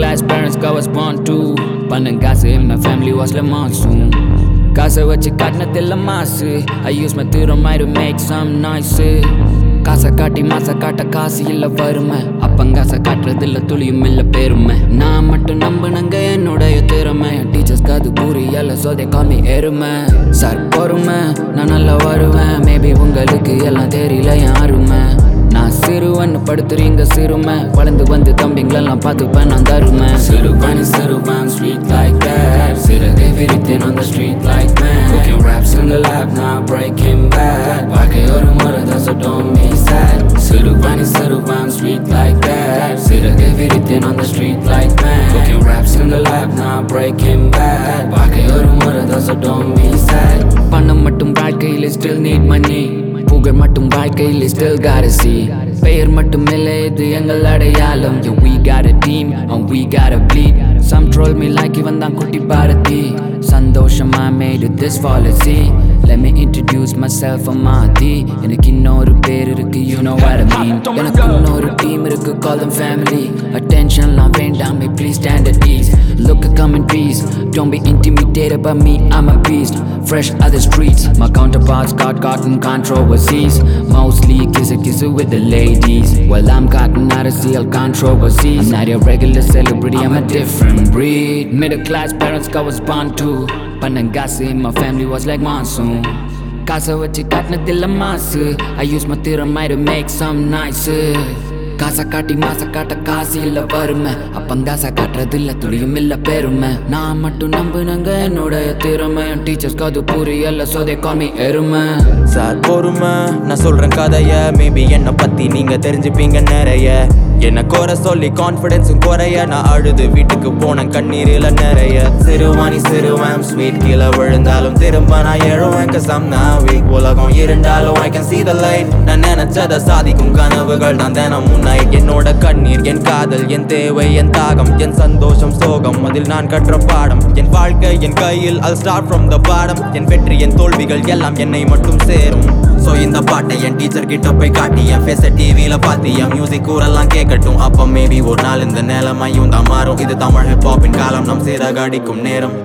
class parents I was born to பணம் காசு my family was like monsoon காசை வச்சு காட்டினதில்ல மாசு I use my திறமை to make some noise காசை காட்டி மாசை காட்ட காசு இல்ல வறுமை அப்பங்காசை காட்டுறதில்ல துளியும் இல்ல பெருமை நான் மட்டும் நம்பினங்க என்னுடைய திறமை டீச்சர்ஸ்க்கு அது புரியல so they call me எருமை சார் பொறுமை நான் நல்லா வருவேன் மேபி உங்களுக்கு எல்லாம் தெரியல என் அருமை நான் சிறுவன் படுத்துறீங்க சிறுமை வளர்ந்து வந்து தம்பிங்களெல்லாம் பார்த்துப்பேன் நான் தருமை சிறுவன் சிறுவன் ஸ்வீட் லைக் that சிறகை விரித்தேன் on the street like man cooking raps in the lab now breaking bad வாழ்க்கை ஒரு முறை தான் so don't be sad சிறுவன் சிறுவன் sweet like that சிறகை விரித்தேன் on the street like man cooking raps in the lab now breaking bad வாழ்க்கை ஒரு முறை தான் so don't be sad பணம் மட்டும் வாழ்க்கையில் still need money புகழ் மட்டும் வாழ்க்கையில் still gotta see பெயர் மட்டும் இல்லை இது எங்கள் அடையாளம் yeah, we got a team and we gotta bleed some troll me like இவன் தான் குட்டி பாரதி சந்தோஷமா made it this policy let me introduce myself அம்மாதி எனக்கு இன்னொரு பேர் இருக்கு you know what I mean எனக்கு இன்னொரு டீம் இருக்கு call them family attentionலாம் வேண்டாமே please stand at ease look come in peace don't be intimidated by me I'm a beast fresh out the streets my counterparts got caught in controversies mostly kiss a kiss with the ladies well I'm caught in out of seal controversies I'm not your regular celebrity I'm a different breed middle class parents I was born to Panangasi my family was like monsoon காசை வச்சு காட்டினதில்ல மாசு I use my திறமை to make some nice காசை காட்டி மாசை காட்ட காசு இல்ல வறுமை அப்பங்காசை காட்டுறது இல்ல துளியும் இல்ல பெருமை நான் மட்டும் நம்புனங்க என்னுடைய திறமை டீச்சர்ஸ்க்கு அது புரியல so they call me எருமை சார் பொறுமை நான் சொல்றேன் கதைய மேபி என்னை பத்தி நீங்க தெரிஞ்சுப்பீங்க நிறைய என்ன குறை சொல்லி கான்ஃபிடென்ஸும் குறைய நான் அழுது வீட்டுக்கு போன கண்ணீரில நிறைய சிறுவாணி சிறுவன் ஸ்வீட் கீழே விழுந்தாலும் திரும்ப நான் எழுவேன் கசம் நான் weak. உலகம் இருந்தாலும் I can see the light நான் நினைச்சத சாதிக்கும் கனவுகள் தான் தினம் முன்னாய் என்னோட கண்ணீர் என் காதல் என் தேவை என் தாகம் என் சந்தோஷம் சோகம் அதில் நான் கற்ற பாடம் என் வாழ்க்கை என் கையில் I'll start from the bottom என் வெற்றி என் தோல்விகள் எல்லாம் என்னை மட்டும் சேரும் சோ இந்த பாட்டை என் டீச்சர் கிட்ட போய் காட்டி என் ஃபேஸ டிவியில பார்த்து என் மியூசிக் கூறெல்லாம் கேட்கட்டும் அப்ப மேபி ஒரு நாள் இந்த நிலைமையும் தான் மாறும் இது தமிழ் ஹிப்ஹாப்பின் காலம் நம் சீரகடிக்கும் நேரம்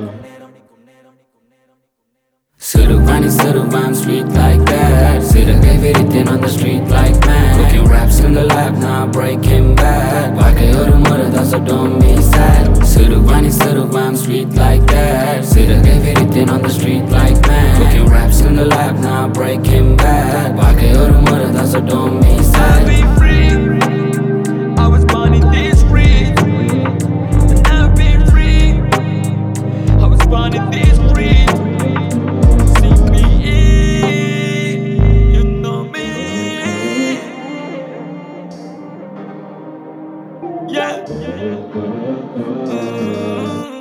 சிறுவாணி சிறுவான் sweet like that சிறகை விரித்தேன் on the street like man cooking raps in the lab now breaking bad வாழ்க்கை ஒரு முறை தான் so don't be sad Siruvani சிறுவான் sweet like that சிறகை விரித்தேன் on the street like man cooking raps in the lab now breaking bad வாழ்க்கை ஒரு முறை தான் so don't be sad be free. I was born in this street, and I've been free. I was born in this street. CBE, you know me. Yeah. Mm.